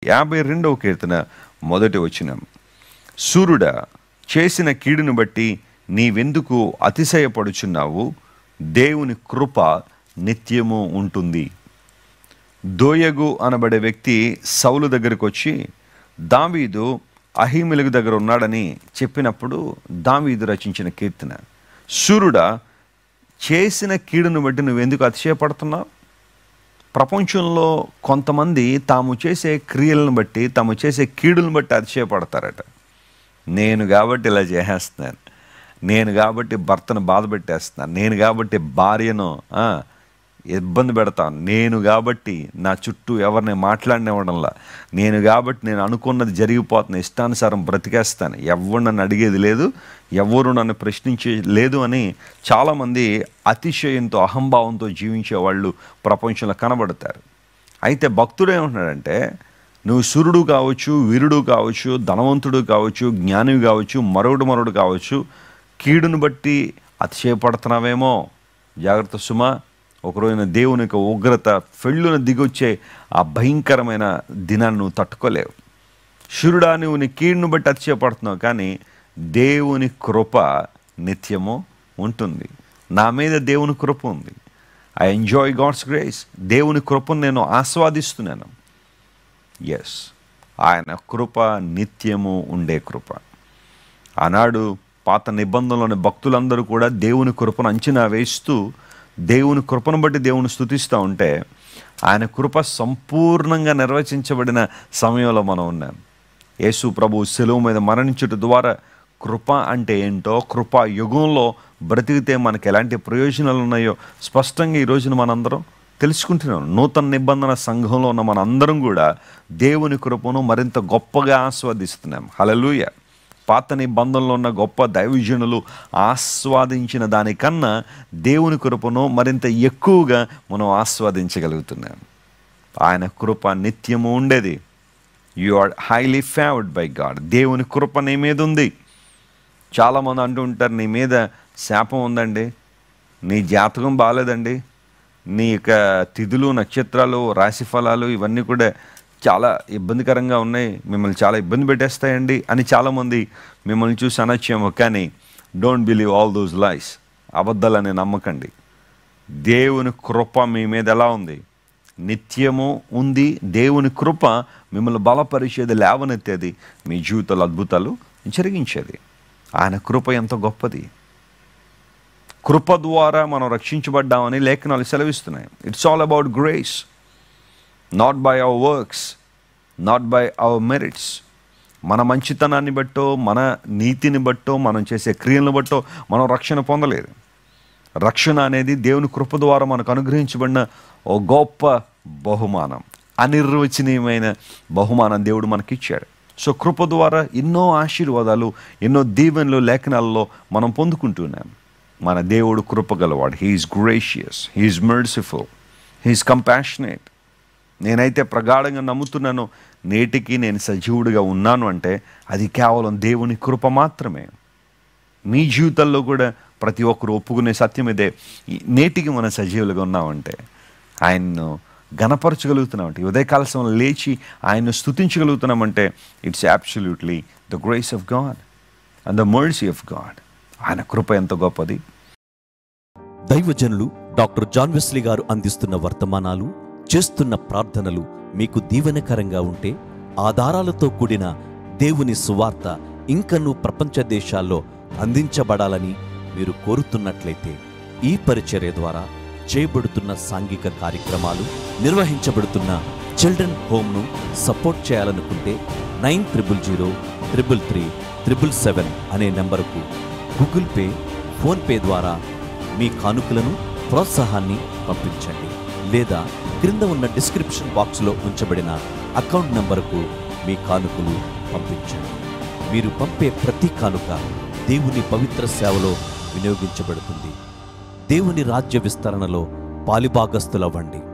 యాభై రెండవ కీర్తన మొదటి వచనం సూర్యుడా చేసిన కీడును బట్టి నీవెందుకు అతిశయపడుచున్నావు దేవుని కృప నిత్యము ఉంటుంది దోయగు అనబడే వ్యక్తి సౌలు దగ్గరికి వచ్చి దావీదు అహీమిలకు దగ్గర ఉన్నాడని చెప్పినప్పుడు దావీదు రచించిన కీర్తన సూర్యుడా చేసిన కీడును బట్టి నువ్వెందుకు అతిశయపడుతున్నావు ప్రపంచంలో కొంతమంది తాము చేసే క్రియలను బట్టి తాము చేసే కీడులను బట్టి అతిశయపడతారట నేను కాబట్టి ఇలా చేసేస్తున్నాను నేను కాబట్టి భర్తను బాధ పెట్టేస్తున్నాను నేను కాబట్టి భార్యను ఆ, ఇబ్బంది పెడతాను నేను కాబట్టి నా చుట్టూ ఎవరిని మాట్లాడినివ్వడంలా నేను కాబట్టి నేను అనుకున్నది జరిగిపోతున్న ఇష్టానుసారం బ్రతికేస్తాను ఎవరు నన్ను అడిగేది లేదు ఎవరు నన్ను ప్రశ్నించే లేదు అని చాలామంది అతిశయంతో అహంభావంతో జీవించే వాళ్ళు ప్రపంచంలో కనబడతారు అయితే భక్తుడు ఏమంటున్నాడంటే నువ్వు సూర్యుడు కావచ్చు వీరుడు కావచ్చు ధనవంతుడు కావచ్చు జ్ఞానివి కావచ్చు మరొకడు మరొకడు కావచ్చు కీడును బట్టి అతిశయపడుతున్నావేమో జాగ్రత్త సుమ ఒకరోజున దేవుని యొక్క ఉగ్రత ఫెళ్ళున దిగొచ్చే ఆ భయంకరమైన దినాన్ని నువ్వు తట్టుకోలేవు శురుడా నువ్వు నీ కీడును బట్టి అతిశయపడుతున్నావు కానీ దేవుని కృప నిత్యము ఉంటుంది నా మీద దేవుని కృప ఉంది ఐ ఎంజాయ్ గాడ్స్ గ్రేస్ దేవుని కృపను నేను ఆస్వాదిస్తున్నాను ఎస్ ఆయన కృప నిత్యము ఉండే కృప ఆనాడు పాత నిబంధనలోని భక్తులందరూ కూడా దేవుని కృపను అంచనా వేస్తూ దేవుని కృపను బట్టి దేవుని స్తుతిస్తూ ఉంటే ఆయన కృప సంపూర్ణంగా నిర్వచించబడిన సమయంలో మనం ఉన్నాం యేసు ప్రభు సెలవు మీద మరణించుట ద్వారా కృప అంటే ఏంటో కృప యుగంలో బ్రతికితే మనకి ఎలాంటి ప్రయోజనాలు ఉన్నాయో స్పష్టంగా ఈ రోజున మనందరం తెలుసుకుంటున్నాం నూతన నిబంధన సంఘంలో ఉన్న మనందరం కూడా దేవుని కృపను మరింత గొప్పగా ఆస్వాదిస్తున్నాం హలలుయ పాత నిబంధనలో ఉన్న గొప్ప దైవజనులు ఆస్వాదించిన దానికన్నా దేవుని కృపను మరింత ఎక్కువగా మనం ఆస్వాదించగలుగుతున్నాం ఆయన కృప నిత్యము ఉండేది you are highly favoured by God దేవుని కృప నీ మీద ఉంది చాలామంది అంటూ ఉంటారు నీ మీద శాపం ఉందండి నీ జాతకం బాగాలేదండి నీ యొక్క తిథులు నక్షత్రాలు రాశి ఫలాలు ఇవన్నీ కూడా చాలా ఇబ్బందికరంగా ఉన్నాయి మిమ్మల్ని చాలా ఇబ్బంది పెట్టేస్తాయండి అని చాలామంది మిమ్మల్ని చూసి అనొచ్చేమో కానీ don't believe all those lies అబద్ధాలని నమ్మకండి దేవుని కృప మీ మీద ఎలా ఉంది నిత్యము ఉంది దేవుని కృప మిమ్మల్ని బలపరిచేది లేవనెత్తేది మీ జీవితాలు అద్భుతాలు జరిగించేది ఆయన కృప ఎంత గొప్పది కృప ద్వారా మనం రక్షించబడ్డామని లేఖనాలు సెలవిస్తున్నాయి it's all about grace not by our works not by our merits మన మంచితనాన్ని బట్టో మన నీతిని బట్టో మనం చేసే క్రియలను బట్టో మనం రక్షణ పొందలేదు రక్షణ అనేది దేవుని కృప ద్వారా మనకు అనుగ్రహించబడిన ఓ గొప్ప బహుమానం అనిర్వచనీయమైన బహుమానం దేవుడు మనకిచ్చాడు సో కృప ద్వారా ఎన్నో ఆశీర్వాదాలు ఎన్నో దీవెనలు లేఖనాల్లో మనం పొందుకుంటున్నాం మన దేవుడు కృప గలవాడు he is gracious he is merciful he is compassionate నేనైతే ప్రగాఢంగా నమ్ముతున్నాను నేటికి నేను సజీవుడిగా ఉన్నాను అంటే అది కేవలం దేవుని కృప మాత్రమే మీ జీవితాల్లో కూడా ప్రతి ఒక్కరు ఒప్పుకునే సత్యం ఇదే ఈ నేటికి మనం సజీవులుగా ఉన్నామంటే ఆయన్ను గణపరచగలుగుతున్నామంటే ఈ ఉదయకాల సమయంలో లేచి ఆయన్ను స్తుతించగలుగుతున్నామంటే it's absolutely the grace of God and the mercy of God ఆయన కృప ఎంత గొప్పది దైవజనులు డాక్టర్ జాన్ వెస్లీ గారు అందిస్తున్న వర్తమానాలు చేస్తున్న ప్రార్థనలు మీకు దీవెనకరంగా ఉంటే ఆధారాలతో కూడిన దేవుని సువార్త ఇంకనూ ప్రపంచ దేశాల్లో అందించబడాలని మీరు కోరుతున్నట్లయితే ఈ పరిచర్య ద్వారా చేయబడుతున్న సాంఘిక కార్యక్రమాలు నిర్వహించబడుతున్న చిల్డ్రన్ హోమ్ను సపోర్ట్ చేయాలనుకుంటే nine triple zero triple three triple seven అనే నెంబరుకు గూగుల్ పే ఫోన్పే ద్వారా మీ కానుకలను ప్రోత్సాహాన్ని పంపించండి లేదా క్రింద ఉన్న డిస్క్రిప్షన్ బాక్స్లో ఉంచబడిన అకౌంట్ నంబరుకు మీ కానుకలు పంపించండి మీరు పంపే ప్రతి కానుక దేవుని పవిత్ర సేవలో వినియోగించబడుతుంది దేవుని రాజ్య విస్తరణలో పాలిభాగస్తులవ్వండి